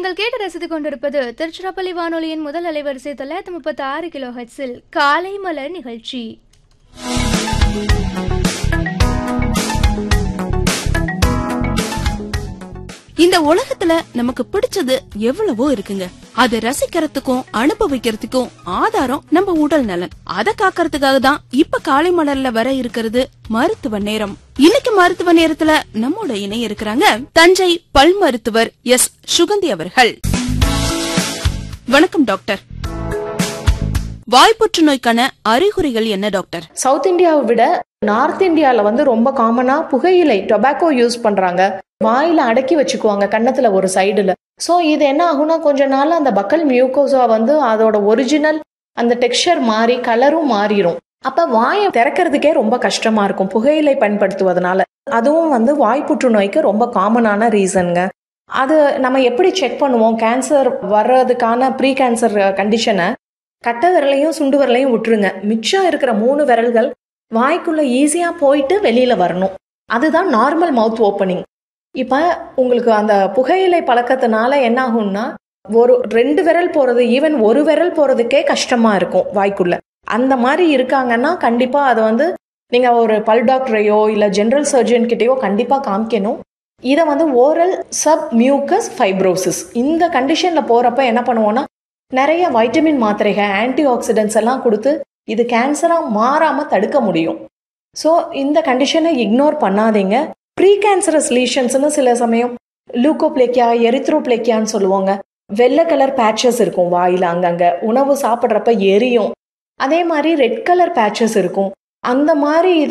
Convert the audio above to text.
நீங்கள் கேட்டு ரசித்துக் கொண்டிருப்பது திருச்சிராப்பள்ளி வானொலியின் முதல் அலைவரிசை தொள்ளாயிரத்தி முப்பத்தி ஆறு கிலோ ஹெட்ஸில் காலை மலர் நிகழ்ச்சி இந்த உலகத்துல நமக்கு பிடிச்சது எவ்வளவோ இருக்குங்க அதை ரசிக்கிறதுக்கும் அனுபவிக்கிறதுக்கும் ஆதாரம் நம்ம உடல் நலன் அதை காக்கறதுக்காக தான் இப்ப காலை மலர்ல வர இருக்கிறது மருத்துவ நேரம் இன்னைக்கு மருத்துவ நேரத்துல நம்மோட இணைய இருக்கிறாங்க தஞ்சை பல் மருத்துவர் எஸ் சுகந்தி அவர்கள் வணக்கம் டாக்டர் வாய்ப்புற்று நோய்க்கான அறிகுறிகள் என்ன டாக்டர் சவுத் இந்தியாவை விட நார்த் இந்தியால வந்து ரொம்ப காமனா புகையிலை டொபாக்கோ யூஸ் பண்றாங்க வாயில அடக்கி வச்சுக்குவாங்க கன்னத்துல ஒரு சைடுல ஸோ இது என்ன ஆகும்னா கொஞ்ச நாள் அந்த பக்கல் மியூக்கோசா வந்து அதோட ஒரிஜினல் அந்த டெக்ஸ்சர் மாறி கலரும் மாறிடும் அப்ப வாயை திறக்கிறதுக்கே ரொம்ப கஷ்டமா இருக்கும் புகையிலை பயன்படுத்துவதனால அதுவும் வந்து வாய் புற்றுநோய்க்கு ரொம்ப காமனான ரீசனுங்க அது நம்ம எப்படி செக் பண்ணுவோம் கேன்சர் வர்றதுக்கான ப்ரீ கேன்சர் கண்டிஷனை கட்ட விரலையும் சுண்டு விரலையும் விட்டுருங்க மிச்சம் இருக்கிற மூணு விரல்கள் வாய்க்குள்ள ஈஸியா போயிட்டு வெளியில வரணும் அதுதான் நார்மல் மவுத் ஓப்பனிங் இப்ப உங்களுக்கு அந்த புகையிலை பழக்கத்தினால என்ன ஆகும்னா ஒரு ரெண்டு விரல் போறது ஈவன் ஒரு விரல் போறதுக்கே கஷ்டமா இருக்கும் வாய்க்குள்ள அந்த மாதிரி இருக்காங்கன்னா கண்டிப்பா அதை வந்து நீங்க ஒரு பல் டாக்டரையோ இல்ல ஜெனரல் சர்ஜன் கிட்டயோ கண்டிப்பா காமிக்கணும் இதை வந்து ஓரல் சப் மியூக்கஸ் ஃபைப்ரோசிஸ் இந்த கண்டிஷன்ல போறப்ப என்ன பண்ணுவோம்னா நிறைய வைட்டமின் மாத்திரைகள் ஆன்டி ஆக்சிடென்ட்ஸ் எல்லாம் கொடுத்து இது கேன்சராக மாறாமல் தடுக்க முடியும் ஸோ இந்த கண்டிஷனை இக்னோர் பண்ணாதீங்க ப்ரீ கேன்சரஸ் லீஷன்ஸ்னு சில சமயம் லூக்கோப்ளேக்கியா எரித்ரோப்ளேக்கியான்னு சொல்லுவாங்க வெள்ளை கலர் பேட்சஸ் இருக்கும் வாயில் அங்கங்கே உணவு சாப்பிட்றப்ப எரியும் அதே மாதிரி ரெட் கலர் பேட்சஸ் இருக்கும் அந்த மாதிரி